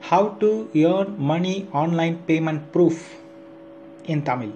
How to earn money online payment proof in Tamil.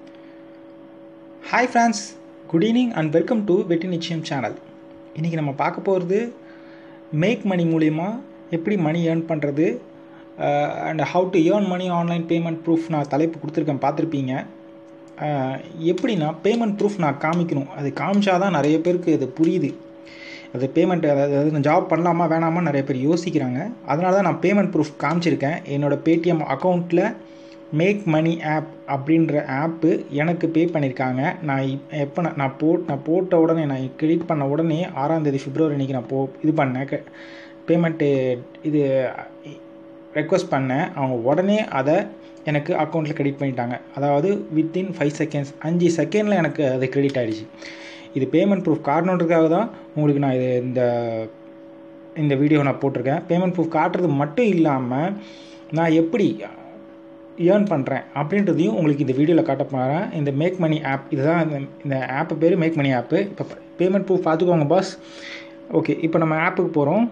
Hi friends good evening and welcome to வெட்டி நிச்சயம் channel இன்றைக்கி நம்ம பார்க்க போகிறது மேக் மணி மூலிமா எப்படி மணி ஏர்ன் பண்ணுறது and how to earn money online payment proof நான் தலைப்பு கொடுத்துருக்கேன் பார்த்துருப்பீங்க அஹ், எப்படின்னா பேமெண்ட் ப்ரூஃப் நான் காமிக்கணும் அது காமிச்சா தான் நிறைய பேருக்கு இது புரியுது அது பேமெண்ட் அதாவது நான் ஜாப் பண்ணலாமா வேணாமா நிறைய பேர் யோசிக்கிறாங்க அதனால தான் நான் பேமெண்ட் ப்ரூஃப் காமிச்சிருக்கேன் என்னோடய பேடிஎம் அக்கௌண்ட்டில் மேக் மணி ஆப் அப்படின்ற ஆப்பு எனக்கு பே பண்ணியிருக்காங்க நான் இப் எப்போ நான் நான் போட் நான் போட்ட உடனே நான் கிரெடிட் பண்ண உடனே ஆறாம் தேதி பிப்ரவரி அன்றைக்கி நான் போ இது பண்ணேன் பேமெண்ட்டு இது ரெக்வஸ்ட் பண்ணேன் அவங்க உடனே அதை எனக்கு அக்கௌண்ட்டில் கிரெடிட் பண்ணிட்டாங்க அதாவது வித்தின் ஃபைவ் செகண்ட்ஸ் அஞ்சு செகண்டில் எனக்கு அது கிரெடிட் ஆகிடுச்சு இது பேமெண்ட் ப்ரூஃப் காட்டணுன்றதுக்காக தான் உங்களுக்கு நான் இது இந்த இந்த வீடியோ நான் போட்டிருக்கேன் பேமெண்ட் ப்ரூஃப் காட்டுறது மட்டும் இல்லாமல் நான் எப்படி ஏர்ன் பண்ணுறேன் அப்படின்றதையும் உங்களுக்கு இந்த வீடியோவில் காட்ட போகிறேன் இந்த மேக் மணி ஆப் இதுதான் இந்த இந்த ஆப்பு பேர் மேக் மணி ஆப்பு இப்போ பேமெண்ட் ப்ரூஃப் பார்த்துக்கோங்க பாஸ் ஓகே இப்போ நம்ம ஆப்புக்கு போகிறோம்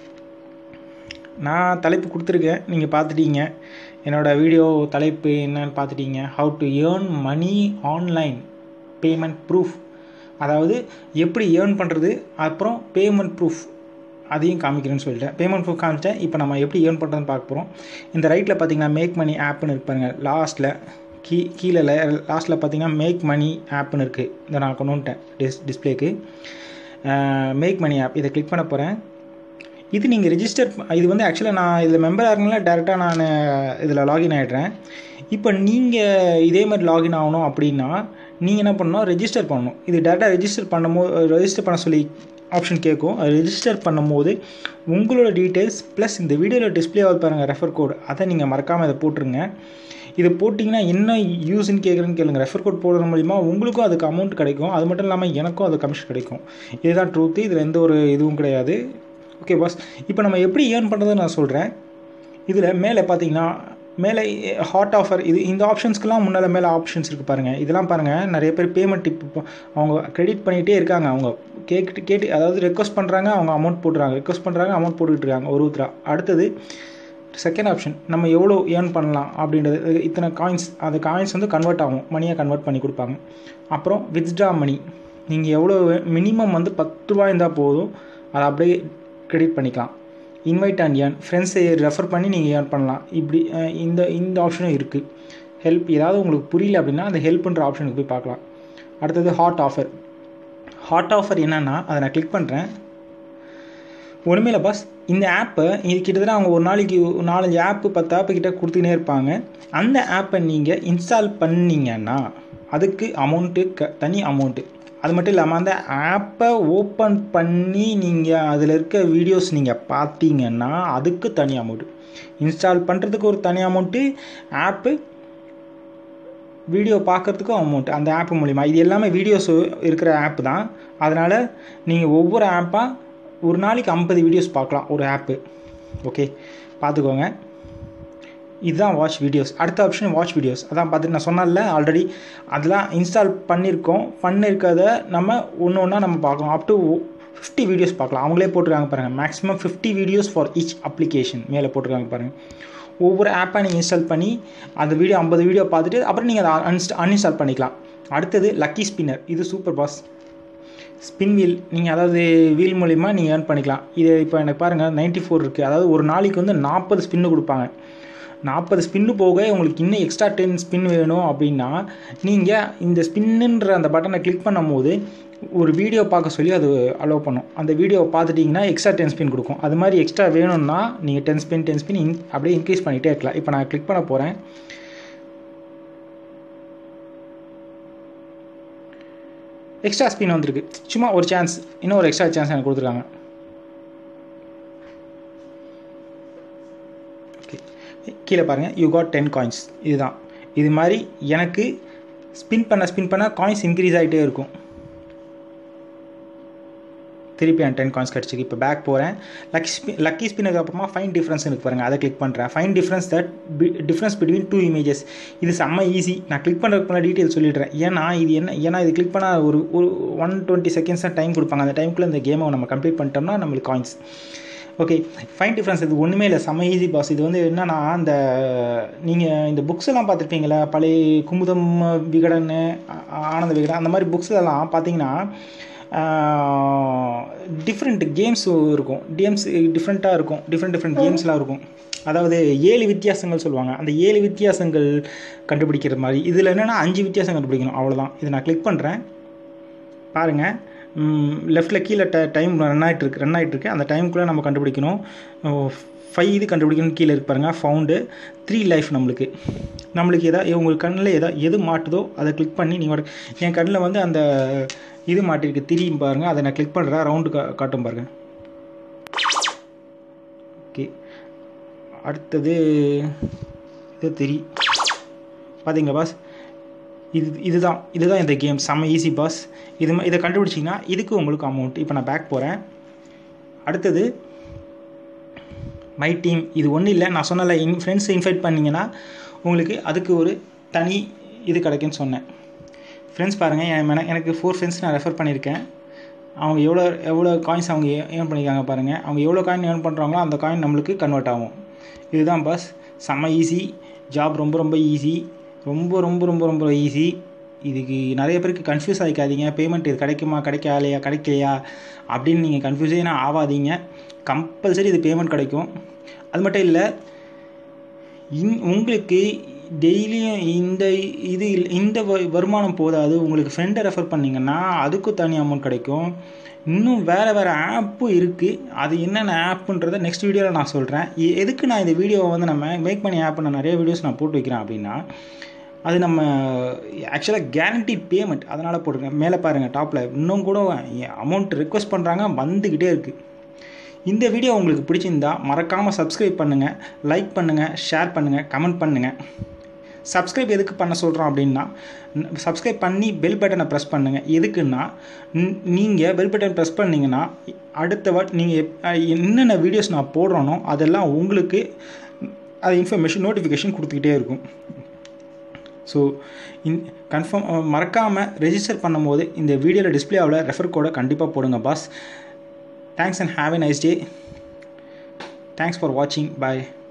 நான் தலைப்பு கொடுத்துருக்கேன் நீங்கள் பார்த்துட்டீங்க என்னோடய வீடியோ தலைப்பு என்னன்னு பார்த்துட்டீங்க how to earn money online payment proof அதாவது எப்படி ஏர்ன் பண்ணுறது அப்புறம் பேமெண்ட் ப்ரூஃப் அதையும் காமிக்கிறேன்னு சொல்லிட்டேன் பேமெண்ட் ப்ரூஃப் காமிச்சிட்டேன் இப்போ நம்ம எப்படி ஏர்ன் பண்ணுறதுன்னு பார்க்க போகிறோம் இந்த ரைட்டில் பார்த்தீங்கன்னா மேக் மணி ஆப்னு இருக்கு பாருங்க லாஸ்ட்டில் கீ கீழே லாஸ்ட்டில் பார்த்தீங்கன்னா மேக் மணி ஆப்னு இருக்குது இதை நான் கொண்டுட்டேன் டிஸ் டிஸ்பிளேக்கு மேக் மணி ஆப் இதை கிளிக் பண்ண போகிறேன் இது நீங்கள் ரெஜிஸ்டர் இது வந்து ஆக்சுவலாக நான் இதில் மெம்பர் ஆகிறதுனால டேரெக்டாக நான் இதில் லாகின் ஆகிடுறேன் இப்போ நீங்கள் இதே மாதிரி லாகின் ஆகணும் அப்படின்னா நீங்கள் என்ன பண்ணணும் ரெஜிஸ்டர் பண்ணணும் இது டேரெக்டாக ரெஜிஸ்டர் பண்ணும்போது ரெஜிஸ்டர் பண்ண சொல்லி ஆப்ஷன் கேட்கும் அது ரெஜிஸ்டர் பண்ணும்போது உங்களோட டீட்டெயில்ஸ் ப்ளஸ் இந்த வீடியோவில் டிஸ்பிளே ஆகுது பாருங்கள் ரெஃபர் கோட் அதை நீங்கள் மறக்காமல் இதை போட்டுருங்க இது போட்டிங்கன்னா என்ன யூஸ்ன்னு கேட்குறேன்னு கேளுங்க ரெஃபர் கோட் போடுறது மூலிமா உங்களுக்கும் அதுக்கு அமௌண்ட் கிடைக்கும் அது மட்டும் இல்லாமல் எனக்கும் அது கமிஷன் கிடைக்கும் இதுதான் ட்ரூத்து இதில் எந்த ஒரு இதுவும் கிடையாது ஓகே பாஸ் இப்போ நம்ம எப்படி ஏர்ன் பண்ணுறதுன்னு நான் சொல்கிறேன் இதில் மேலே பார்த்தீங்கன்னா மேலே ஹாட் ஆஃபர் இது இந்த ஆப்ஷன்ஸ்க்கெலாம் முன்னால் மேலே ஆப்ஷன்ஸ் இருக்குது பாருங்கள் இதெல்லாம் பாருங்கள் நிறைய பேர் பேமெண்ட் இப்போ அவங்க கிரெடிட் பண்ணிகிட்டே இருக்காங்க அவங்க கேட்டு கேட்டு அதாவது ரெக்வஸ்ட் பண்ணுறாங்க அவங்க அமௌண்ட் போட்டுறாங்க ரெக்வஸ்ட் பண்ணுறாங்க அமௌண்ட் போட்டுக்கிட்டு இருக்காங்க ஒரு ஒருத்தரா அடுத்தது செகண்ட் ஆப்ஷன் நம்ம எவ்வளோ ஏர்ன் பண்ணலாம் அப்படின்றது இத்தனை காயின்ஸ் அந்த காயின்ஸ் வந்து கன்வெர்ட் ஆகும் மணியாக கன்வெர்ட் பண்ணி கொடுப்பாங்க அப்புறம் வித்ட்ரா மணி நீங்கள் எவ்வளோ மினிமம் வந்து பத்து ரூபா இருந்தால் போதும் அதை அப்படியே கிரெடிட் பண்ணிக்கலாம் இன்வைட் அண்ட் ஏர்ன் ஃப்ரெண்ட்ஸை ரெஃபர் பண்ணி நீங்கள் ஏர்ன் பண்ணலாம் இப்படி அஹ், இந்த இந்த ஆப்ஷனும் இருக்குது ஹெல்ப் ஏதாவது உங்களுக்கு புரியல அப்படின்னா அந்த ஹெல்ப்ன்ற ஆப்ஷனுக்கு போய் பார்க்கலாம் அடுத்தது ஹாட் ஆஃபர் ஹாட் ஆஃபர் என்னென்னா அதை நான் கிளிக் பண்ணுறேன் ஒன்றுமே பாஸ் இந்த ஆப்பை இது கிட்டத்தட்ட அவங்க ஒரு நாளைக்கு ஒரு நாலஞ்சு ஆப்பு பத்து ஆப்பு கிட்ட கொடுத்துக்கினே இருப்பாங்க அந்த ஆப்பை நீங்கள் இன்ஸ்டால் பண்ணீங்கன்னா அதுக்கு அமௌண்ட்டு க தனி அமௌண்ட்டு அது மட்டும் இல்லாமல் அந்த ஆப்பை ஓப்பன் பண்ணி நீங்கள் அதில் இருக்க வீடியோஸ் நீங்கள் பார்த்தீங்கன்னா அதுக்கு தனி அமௌண்ட்டு இன்ஸ்டால் பண்ணுறதுக்கு ஒரு தனி அமௌண்ட்டு ஆப்பு வீடியோ பார்க்குறதுக்கும் அமௌண்ட் அந்த ஆப் மூலிமா இது எல்லாமே வீடியோஸ் இருக்கிற ஆப் தான் அதனால் நீங்கள் ஒவ்வொரு ஆப்பாக ஒரு நாளைக்கு ஐம்பது வீடியோஸ் பார்க்கலாம் ஒரு ஆப்பு ஓகே பார்த்துக்கோங்க இதுதான் வாட்ச் வீடியோஸ் அடுத்த ஆப்ஷன் வாட்ச் வீடியோஸ் அதான் பார்த்துட்டு நான் சொன்னேன்ல ஆல்ரெடி அதெல்லாம் இன்ஸ்டால் பண்ணியிருக்கோம் பண்ணியிருக்கிறத நம்ம ஒன்று ஒன்றா நம்ம பார்க்கலாம் அப் டு ஃபிஃப்டி வீடியோஸ் பார்க்கலாம் அவங்களே போட்டிருக்காங்க பாருங்கள் maximum fifty videos for each application மேலே போட்டிருக்காங்க பாருங்கள் ஒவ்வொரு ஆப்பை நீங்கள் இன்ஸ்டால் பண்ணி அந்த வீடியோ ஐம்பது வீடியோ பார்த்துட்டு அப்புறம் நீங்கள் அதை அன்ஸ்டா அன்இன்ஸ்டால் பண்ணிக்கலாம் அடுத்தது லக்கி ஸ்பின்னர் இது சூப்பர் பாஸ் ஸ்பின் வீல் நீங்கள் அதாவது வீல் மூலிமா நீங்கள் ஏர்ன் பண்ணிக்கலாம் இது இப்போ எனக்கு பாருங்கள் 94 ஃபோர் இருக்குது அதாவது ஒரு நாளைக்கு வந்து நாற்பது ஸ்பின்னு கொடுப்பாங்க நாற்பது ஸ்பின்னு போக உங்களுக்கு இன்னும் எக்ஸ்ட்ரா டென் ஸ்பின் வேணும் அப்படின்னா நீங்கள் இந்த ஸ்பின்னுன்ற அந்த பட்டனை கிளிக் பண்ணும்போது ஒரு வீடியோ பார்க்க சொல்லி அது அலோவ் பண்ணும் அந்த வீடியோவை பார்த்துட்டிங்கன்னா எக்ஸ்ட்ரா டென் ஸ்பின் கொடுக்கும் அது மாதிரி எக்ஸ்ட்ரா வேணும்னா நீங்கள் ten spin ten spin in அப்படியே இன்க்ரீஸ் பண்ணிகிட்டே இருக்கலாம் இப்போ நான் கிளிக் பண்ண போகிறேன் எக்ஸ்ட்ரா ஸ்பின் வந்திருக்கு சும்மா ஒரு சான்ஸ் இன்னும் ஒரு எக்ஸ்ட்ரா சான்ஸ் எனக்கு கொடுத்துருக்காங்க ஓகே கீழே பாருங்கள் யூ காட் டென் காயின்ஸ் இதுதான் இது மாதிரி எனக்கு ஸ்பின் பண்ண ஸ்பின் பண்ண காயின்ஸ் இன்க்ரீஸ் ஆகிட்டே இருக்கும் திருப்பி என் டென் காயின்ஸ் கிடச்சிருக்கு இப்போ பேக் போகிறேன் லக்கி ஸ்பின் லக்கி ஸ்பின்னுக்கு அப்புறமா ஃபைன் டிஃப்ரென்ஸ் எனக்கு பாருங்கள் அதை கிளிக் பண்ணுறேன் find difference that difference between two images இது செம்ம ஈஸி நான் கிளிக் பண்ணுறதுக்கு முன்னாடி டீட்டெயில் சொல்லிடுறேன் ஏன்னா இது என்ன ஏன்னா இது கிளிக் பண்ணால் ஒரு ஒரு ஒன் டுவெண்ட்டி செகண்ட்ஸ் தான் டைம் கொடுப்பாங்க அந்த டைமுக்குள்ளே இந்த கேமை நம்ம கம்ப்ளீட் பண்ணிட்டோம்னா நம்மளுக்கு காயின்ஸ் ஓகே ஃபைன் டிஃப்ரென்ஸ் இது ஒன்றுமே இல்லை செம்ம ஈஸி பாஸ் இது வந்து என்னன்னா அந்த நீங்கள் இந்த புக்ஸ் எல்லாம் பார்த்துருப்பீங்களா பழைய குமுதம் விகடன் ஆ- ஆனந்த விகடன் அந்த மாதிரி புக்ஸ் எல்லாம் பார்த்தீங்கன்னா டிஃப்ரெண்ட் கேம்ஸ் இருக்கும் கேம்ஸ் டிஃப்ரெண்ட்டாக இருக்கும் டிஃப்ரெண்ட் டிஃப்ரெண்ட் கேம்ஸ்லாம் இருக்கும் அதாவது ஏழு வித்தியாசங்கள் சொல்லுவாங்க அந்த ஏழு வித்தியாசங்கள் கண்டுபிடிக்கிற மாதிரி இதில் என்னென்னா அஞ்சு வித்தியாசம் கண்டுபிடிக்கணும் அவ்வளோதான் இதை நான் கிளிக் பண்ணுறேன் பாருங்கள் லெஃப்ட்டில் கீழே ட டைம் ரன் ஆகிட்டு இருக்கு ரன் ஆகிட்டு இருக்கு அந்த டைமுக்குள்ளே நம்ம கண்டுபிடிக்கணும் ஃபைவ் இது கண்டுபிடிக்கணும் கீழே இருக்கு பாருங்க ஃபவுண்டு த்ரீ லைஃப் நம்மளுக்கு நம்மளுக்கு எதா உங்களுக்கு கண்ணில் எதா எது மாட்டுதோ அதை கிளிக் பண்ணி நீங்கள் என் கண்ணில் வந்து அந்த இது மாட்டிருக்கு திரியும் பாருங்கள் அதை நான் கிளிக் பண்ணுறேன் ரவுண்டு கா காட்டும் பாருங்க ஓகே அடுத்தது இது திரி பார்த்தீங்களா பாஸ் இது இதுதான் இதுதான் இந்த கேம் செம்ம ஈஸி பாஸ் இது ம- இதை கண்டுபிடிச்சிங்கன்னா இதுக்கு உங்களுக்கு அமௌண்ட் இப்போ நான் பேக் போகிறேன் அடுத்தது மை டீம் இது ஒன்றும் இல்லை நான் சொன்னல இன் ஃப்ரெண்ட்ஸை இன்வைட் பண்ணிங்கன்னா உங்களுக்கு அதுக்கு ஒரு தனி இது கிடைக்குன்னு சொன்னேன் ஃப்ரெண்ட்ஸ் பாருங்கள் என் மேன எனக்கு ஃபோர் ஃப்ரெண்ட்ஸ் நான் ரெஃபர் பண்ணியிருக்கேன் அவங்க எவ்வளோ எவ்வளோ காயின்ஸ் அவங்க ஏர்ன் பண்ணியிருக்காங்க பாருங்கள் அவங்க எவ்வளோ காயின் ஏர்ன் பண்ணுறாங்களோ அந்த காயின் நம்மளுக்கு கன்வெர்ட் ஆகும் இதுதான் பாஸ் செம்ம ஈஸி ஜாப் ரொம்ப ரொம்ப ஈஸி ரொம்ப ரொம்ப ரொம்ப ரொம்ப ஈஸி இதுக்கு நிறைய பேருக்கு கன்ஃபியூஸ் ஆகிக்காதீங்க பேமெண்ட் இது கிடைக்குமா கிடைக்கலையா கிடைக்கலையா அப்படின்னு நீங்கள் கன்ஃபியூஸே ஆகாதீங்க கம்பல்சரி இது பேமெண்ட் கிடைக்கும் அது மட்டும் இல்லை இன் உங்களுக்கு டெய்லியும் இந்த இது இல்ல- இந்த வ- வருமானம் போதாது உங்களுக்கு ஃப்ரெண்டை ரெஃபர் பண்ணிங்கன்னா அதுக்கும் தனி அமௌண்ட் கிடைக்கும் இன்னும் வேறு வேறு ஆப்பும் இருக்குது அது என்னென்ன ஆப்புன்றதை நெக்ஸ்ட் வீடியோவில் நான் சொல்கிறேன் எதுக்கு நான் இந்த வீடியோவை வந்து நம்ம மேக் பண்ணி ஆப் நான் நிறைய வீடியோஸ் நான் போட்டு வைக்கிறேன் அப்படின்னா அது நம்ம ஆக்சுவலாக கேரண்டீட் பேமெண்ட் அதனால் போட்டிருக்கேன் மேலே பாருங்கள் டாப்பில் இன்னும் கூட அமௌண்ட் ரெக்வஸ்ட் பண்ணுறாங்க வந்துக்கிட்டே இருக்குது இந்த வீடியோ உங்களுக்கு பிடிச்சிருந்தா மறக்காமல் சப்ஸ்கிரைப் பண்ணுங்கள் லைக் பண்ணுங்கள் ஷேர் பண்ணுங்கள் கமெண்ட் பண்ணுங்கள் சப்ஸ்கிரைப் எதுக்கு பண்ண சொல்கிறோம் அப்படின்னா சப்ஸ்கிரைப் பண்ணி பெல் பட்டனை ப்ரெஸ் பண்ணுங்கள் எதுக்குன்னா நீங்கள் பெல் பட்டன் ப்ரெஸ் பண்ணிங்கன்னா அடுத்த வாட் நீங்கள் என்னென்ன வீடியோஸ் நான் போடுறேனோ அதெல்லாம் உங்களுக்கு அது இன்ஃபர்மேஷன் நோட்டிஃபிகேஷன் கொடுத்துக்கிட்டே இருக்கும் ஸோ இன் கன்ஃபார்ம் மறக்காமல் ரெஜிஸ்டர் பண்ணும்போது இந்த வீடியோவில் டிஸ்பிளே ஆகல ரெஃபர் கோடை கண்டிப்பாக போடுங்க boss thanks and have a nice day thanks for வாட்சிங் பாய்